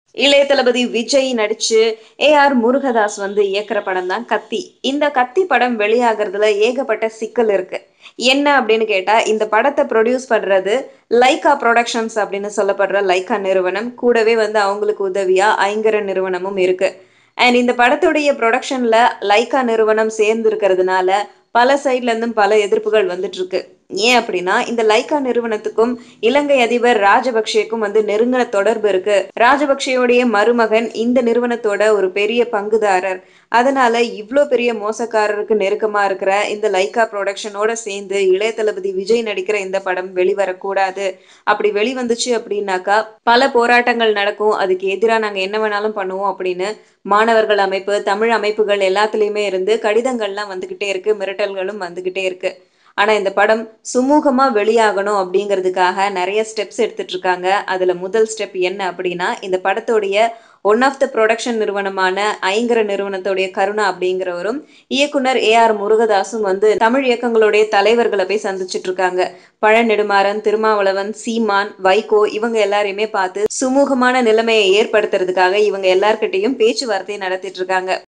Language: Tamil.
இளைய தளபதி விஜய் நடிச்சு ஏ ஆர் முருகதாஸ் வந்து இயக்குற படம் தான் கத்தி இந்த கத்தி படம் வெளியாகிறதுல ஏகப்பட்ட சிக்கல் இருக்கு என்ன அப்படின்னு கேட்டா இந்த படத்தை ப்ரொடியூஸ் பண்றது லைகா ப்ரொடக்ஷன்ஸ் அப்படின்னு சொல்லப்படுற லைகா நிறுவனம் கூடவே வந்து அவங்களுக்கு உதவியா ஐங்கர நிறுவனமும் இருக்கு அண்ட் இந்த படத்துடைய ப்ரொடக்ஷன்ல லைகா நிறுவனம் சேர்ந்து இருக்கிறதுனால பல சைட்ல இருந்தும் பல எதிர்ப்புகள் வந்துட்டு இருக்கு ஏன் அப்படின்னா இந்த லைகா நிறுவனத்துக்கும் இலங்கை அதிபர் ராஜபக்சேக்கும் வந்து நெருங்கின தொடர்பு இருக்கு ராஜபக்சேயுடைய மருமகன் இந்த நிறுவனத்தோட ஒரு பெரிய பங்குதாரர் அதனால இவ்வளோ பெரிய மோசக்காரருக்கு நெருக்கமா இருக்கிற இந்த லைகா ப்ரொடக்ஷனோட சேர்ந்து இளைய தளபதி விஜய் நடிக்கிற இந்த படம் வெளிவரக்கூடாது அப்படி வெளிவந்துச்சு அப்படின்னாக்கா பல போராட்டங்கள் நடக்கும் அதுக்கு எதிராக நாங்கள் என்ன வேணாலும் பண்ணுவோம் அப்படின்னு மாணவர்கள் அமைப்பு தமிழ் அமைப்புகள் எல்லாத்துலேயுமே இருந்து கடிதங்கள்லாம் வந்துக்கிட்டே இருக்கு மிரட்டல்களும் வந்துக்கிட்டே இருக்கு ஆனால் இந்த படம் சுமூகமாக வெளியாகணும் அப்படிங்கிறதுக்காக நிறைய ஸ்டெப்ஸ் எடுத்துட்டு இருக்காங்க அதில் முதல் ஸ்டெப் என்ன அப்படின்னா இந்த படத்தோடைய ஒன் ஆஃப் த ப்ரொடக்ஷன் நிறுவனமான ஐங்கர நிறுவனத்துடைய கருணா அப்படிங்கிறவரும் இயக்குனர் ஏ ஆர் முருகதாசும் வந்து தமிழ் இயக்கங்களுடைய தலைவர்களை போய் சந்திச்சுட்டு இருக்காங்க பழநெடுமாறன் திருமாவளவன் சீமான் வைகோ இவங்க எல்லாரையுமே பார்த்து சுமூகமான நிலைமையை ஏற்படுத்துறதுக்காக இவங்க எல்லார்கிட்டையும் பேச்சுவார்த்தை நடத்திட்டு இருக்காங்க